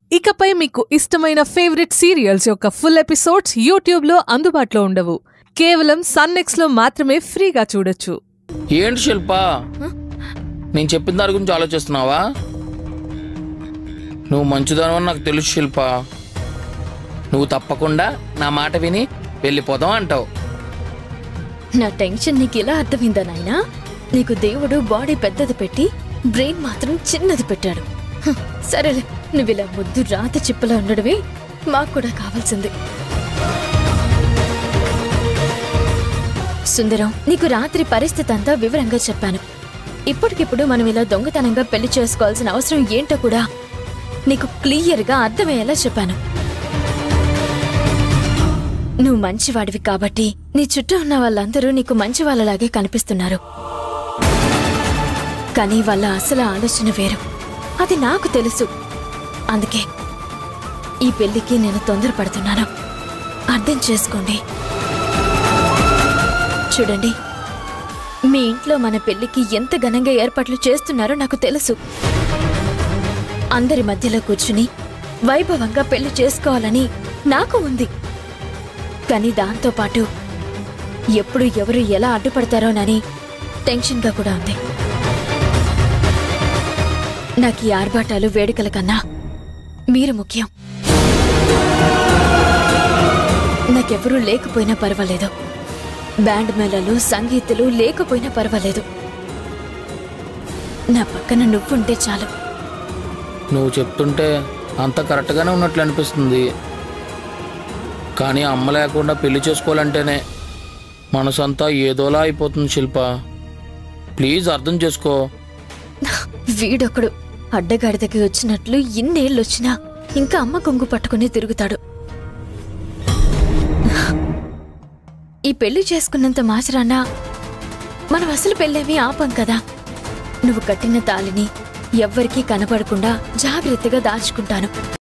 ఇకపై మీకు ఇష్టమైన ఫేవరెట్ సీరియల్స్ యొక్క ఫుల్ ఎపిసోడ్స్ యూట్యూబ్లో అందుబాటులో ఉండవు కేవలం సన్నెక్స్లో మాత్రమే ఫ్రీగా చూడొచ్చు ఏంటి శిల్ప నేను చెప్పిన దాని గురించి ఆలోచిస్తున్నావా నువ్వు మంచిదానని నాకు తెలుసు శిల్ప నువ్వు తప్పకుండా నా మాట విని వెళ్ళిపోదాం అంటావు నా టెన్షన్ నీకు ఇలా అర్థమైందా నాయనా నీకు దేవుడు బాడీ పెద్దది పెట్టి బ్రెయిన్ మాత్రం చిన్నది పెట్టాడు హ్, సరేలే నువ్వు ఇలా ముద్దు రాత చిప్పలా ఉండడమే మాకు కూడా కావాల్సింది సుందరం నీకు రాత్రి పరిస్థితి అంతా వివరంగా చెప్పాను ఇప్పటికిప్పుడు మనం ఇలా దొంగతనంగా పెళ్లి చేసుకోవాల్సిన అవసరం ఏంటో కూడా నీకు క్లియర్గా అర్థమయ్యేలా చెప్పాను నువ్వు మంచివాడివి కాబట్టి నీ చుట్టూ ఉన్న వాళ్ళందరూ నీకు మంచి వాళ్ళలాగే కనిపిస్తున్నారు కానీ వాళ్ళ అసలు ఆలోచన వేరు అది నాకు తెలుసు అందుకే ఈ పెళ్లికి నేను తొందరపడుతున్నాను అర్థం చేసుకోండి చూడండి మీ ఇంట్లో మన పెళ్లికి ఎంత ఘనంగా ఏర్పాట్లు చేస్తున్నారో నాకు తెలుసు అందరి మధ్యలో కూర్చుని వైభవంగా పెళ్లి చేసుకోవాలని నాకు ఉంది కానీ దాంతో పాటు ఎప్పుడు ఎవరు ఎలా అడ్డుపడతారోనని టెన్షన్గా కూడా ఉంది నాకు ఈ ఆర్భాటాలు వేడుకల కన్నా మీరు ముఖ్యం నాకెవరూ లేకపోయినా పర్వాలేదు బ్యాండ్ మేళలు సంగీతులు లేకపోయినా పర్వాలేదు నా పక్కన నువ్వుంటే చాలు నువ్వు చెప్తుంటే అంత కరెక్ట్గానే ఉన్నట్లు అనిపిస్తుంది కానీ అమ్మ లేకుండా పెళ్లి చేసుకోవాలంటేనే మనసంతా ఏదోలా అయిపోతుంది శిల్ప ప్లీజ్ అర్థం చేసుకో వీడొకడు అడ్డగాడిదకి వచ్చినట్లు ఇన్నేళ్ళు వచ్చినా ఇంకా అమ్మ కొంగు పట్టుకుని తిరుగుతాడు ఈ పెళ్లి చేసుకున్నంత మాసరానా మనం అసలు పెళ్ళేమీ ఆపం కదా నువ్వు కట్టిన తాలిని ఎవ్వరికీ కనపడకుండా జాగ్రత్తగా దాచుకుంటాను